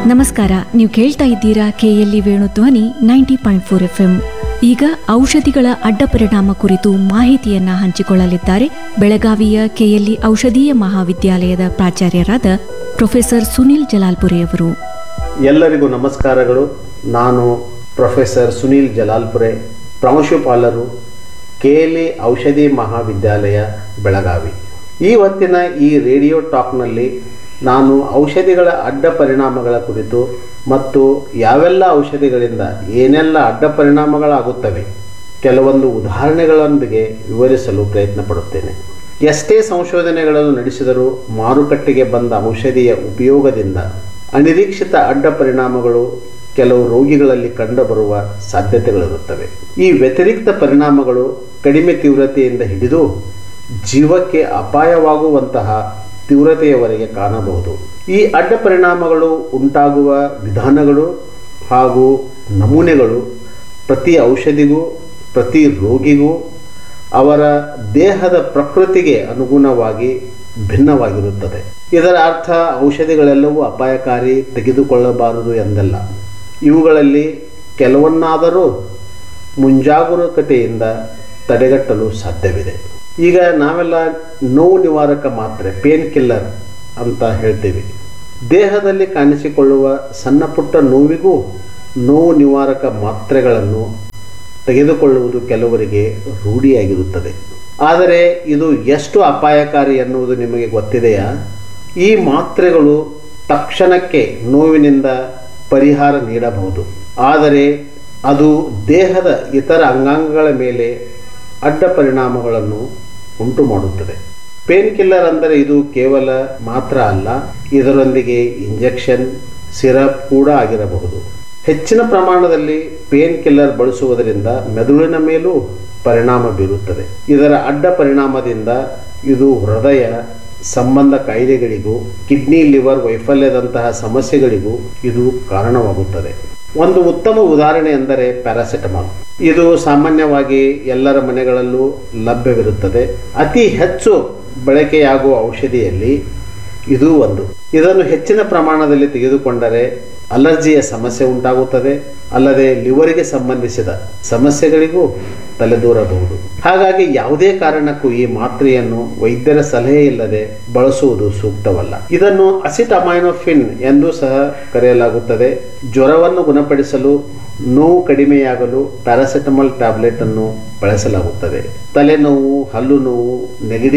ನಮಸ್ಕಾರ ನೀವು ಕೇಳ್ತಾ ಇದ್ದೀರಾ KLE Venudhwani ninety point four F ಈಗ ಔಷಧಿಗಳ ಅಡ್ಡ ಪರಿಣಾಮ ಕುರಿತು ಮಾಹಿತಿಯನ್ನ ಹಂಚಿಕೊಳ್ಳಲಿದ್ದಾರೆ ಬೆಳಗಾವಿಯ ಕೆಎಲ್ಇ ಔಷಧೀಯ ಮಹಾವಿದ್ಯಾಲಯದ ಪ್ರಾಚಾರ್ಯರಾದ ಪ್ರೊಫೆಸರ್ ಸುನಿಲ್ ಜಲಾಲ್ಪುರೆ ಅವರು ಎಲ್ಲರಿಗೂ ನಮಸ್ಕಾರಗಳು ನಾನು ಪ್ರೊಫೆಸರ್ ಸುನೀಲ್ ಜಲಾಲ್ಪುರೆ ಪ್ರಾಂಶುಪಾಲರು ಕೆಎಲ್ಇ ಔಷಧಿ ಮಹಾವಿದ್ಯಾಲಯ ಬೆಳಗಾವಿ ಈ ಹೊತ್ತಿನ ಈ ರೇಡಿಯೋ ಟಾಕ್ನಲ್ಲಿ ನಾನು ಔಷಧಿಗಳ ಅಡ್ಡ ಪರಿಣಾಮಗಳ ಕುರಿತು ಮತ್ತು ಯಾವೆಲ್ಲ ಔಷಧಿಗಳಿಂದ ಏನೆಲ್ಲ ಅಡ್ಡ ಪರಿಣಾಮಗಳಾಗುತ್ತವೆ ಕೆಲವೊಂದು ಉದಾಹರಣೆಗಳೊಂದಿಗೆ ವಿವರಿಸಲು ಪ್ರಯತ್ನ ಪಡುತ್ತೇನೆ ಎಷ್ಟೇ ಸಂಶೋಧನೆಗಳನ್ನು ನಡೆಸಿದರೂ ಮಾರುಕಟ್ಟೆಗೆ ಬಂದ ಔಷಧಿಯ ಉಪಯೋಗದಿಂದ ಅನಿರೀಕ್ಷಿತ ಅಡ್ಡ ಪರಿಣಾಮಗಳು ಕೆಲವು ರೋಗಿಗಳಲ್ಲಿ ಕಂಡುಬರುವ ಸಾಧ್ಯತೆಗಳಿರುತ್ತವೆ ಈ ವ್ಯತಿರಿಕ್ತ ಪರಿಣಾಮಗಳು ಕಡಿಮೆ ತೀವ್ರತೆಯಿಂದ ಹಿಡಿದು ಜೀವಕ್ಕೆ ಅಪಾಯವಾಗುವಂತಹ ತೀವ್ರತೆಯವರೆಗೆ ಕಾಣಬಹುದು ಈ ಅಡ್ಡ ಪರಿಣಾಮಗಳು ಉಂಟಾಗುವ ವಿಧಾನಗಳು ಹಾಗೂ ನಮೂನೆಗಳು ಪ್ರತಿ ಔಷಧಿಗೂ ಪ್ರತಿ ರೋಗಿಗೂ ಅವರ ದೇಹದ ಪ್ರಕೃತಿಗೆ ಅನುಗುಣವಾಗಿ ಭಿನ್ನವಾಗಿರುತ್ತದೆ ಇದರ ಅರ್ಥ ಔಷಧಿಗಳೆಲ್ಲವೂ ಅಪಾಯಕಾರಿ ತೆಗೆದುಕೊಳ್ಳಬಾರದು ಎಂದಲ್ಲ ಇವುಗಳಲ್ಲಿ ಕೆಲವನ್ನಾದರೂ ಮುಂಜಾಗರೂಕತೆಯಿಂದ ತಡೆಗಟ್ಟಲು ಸಾಧ್ಯವಿದೆ ಈಗ ನಾವೆಲ್ಲ ನೋವು ನಿವಾರಕ ಮಾತ್ರೆ ಪೇನ್ ಕಿಲ್ಲರ್ ಅಂತ ಹೇಳ್ತೀವಿ ದೇಹದಲ್ಲಿ ಕಾಣಿಸಿಕೊಳ್ಳುವ ಸಣ್ಣ ಪುಟ್ಟ ನೋವಿಗೂ ನೋವು ನಿವಾರಕ ಮಾತ್ರೆಗಳನ್ನು ತೆಗೆದುಕೊಳ್ಳುವುದು ಕೆಲವರಿಗೆ ರೂಢಿಯಾಗಿರುತ್ತದೆ ಆದರೆ ಇದು ಎಷ್ಟು ಅಪಾಯಕಾರಿ ಎನ್ನುವುದು ನಿಮಗೆ ಗೊತ್ತಿದೆಯಾ ಈ ಮಾತ್ರೆಗಳು ತಕ್ಷಣಕ್ಕೆ ನೋವಿನಿಂದ ಪರಿಹಾರ ನೀಡಬಹುದು ಆದರೆ ಅದು ದೇಹದ ಇತರ ಅಂಗಾಂಗಗಳ ಮೇಲೆ ಅಡ್ಡ ಪರಿಣಾಮಗಳನ್ನು ಉಂಟು ಮಾಡುತ್ತದೆ ಪೇನ್ ಕಿಲ್ಲರ್ ಅಂದರೆ ಇದು ಕೇವಲ ಮಾತ್ರ ಅಲ್ಲ ಇದರೊಂದಿಗೆ ಇಂಜೆಕ್ಷನ್ ಸಿರಪ್ ಕೂಡ ಆಗಿರಬಹುದು ಹೆಚ್ಚಿನ ಪ್ರಮಾಣದಲ್ಲಿ ಪೇನ್ ಕಿಲ್ಲರ್ ಬಳಸುವುದರಿಂದ ಮೆದುಳಿನ ಮೇಲೂ ಪರಿಣಾಮ ಬೀರುತ್ತದೆ ಇದರ ಅಡ್ಡ ಪರಿಣಾಮದಿಂದ ಇದು ಹೃದಯ ಸಂಬಂಧ ಕಾಯಿಲೆಗಳಿಗೂ ಕಿಡ್ನಿ ಲಿವರ್ ವೈಫಲ್ಯದಂತಹ ಸಮಸ್ಯೆಗಳಿಗೂ ಇದು ಕಾರಣವಾಗುತ್ತದೆ ಒಂದು ಉತ್ತಮ ಉದಾಹರಣೆ ಎಂದರೆ ಪ್ಯಾರಾಸಿಟಮಾಲ್ ಇದು ಸಾಮಾನ್ಯವಾಗಿ ಎಲ್ಲರ ಮನೆಗಳಲ್ಲೂ ಲಭ್ಯವಿರುತ್ತದೆ ಅತಿ ಹೆಚ್ಚು ಬಳಕೆಯಾಗುವ ಔಷಧಿಯಲ್ಲಿ ಇದು ಒಂದು ಇದನ್ನು ಹೆಚ್ಚಿನ ಪ್ರಮಾಣದಲ್ಲಿ ತೆಗೆದುಕೊಂಡರೆ ಅಲರ್ಜಿಯ ಸಮಸ್ಯೆ ಉಂಟಾಗುತ್ತದೆ ಅಲ್ಲದೆ ಲಿವರಿಗೆ ಸಂಬಂಧಿಸಿದ ಸಮಸ್ಯೆಗಳಿಗೂ ತಲೆದೂರಬಹುದು ಹಾಗಾಗಿ ಯಾವುದೇ ಕಾರಣಕ್ಕೂ ಈ ಮಾತ್ರೆಯನ್ನು ವೈದ್ಯರ ಸಲಹೆ ಇಲ್ಲದೆ ಬಳಸುವುದು ಸೂಕ್ತವಲ್ಲ ಇದನ್ನು ಅಸಿಟಮೈನೋಫಿನ್ ಎಂದು ಸಹ ಕರೆಯಲಾಗುತ್ತದೆ ಜ್ವರವನ್ನು ಗುಣಪಡಿಸಲು ನೋವು ಕಡಿಮೆಯಾಗಲು ಪ್ಯಾರಾಸಿಟಮಾಲ್ ಟ್ಯಾಬ್ಲೆಟ್ ಅನ್ನು ಬಳಸಲಾಗುತ್ತದೆ ತಲೆನೋವು ಹಲ್ಲು ನೋವು ನೆಗಡಿ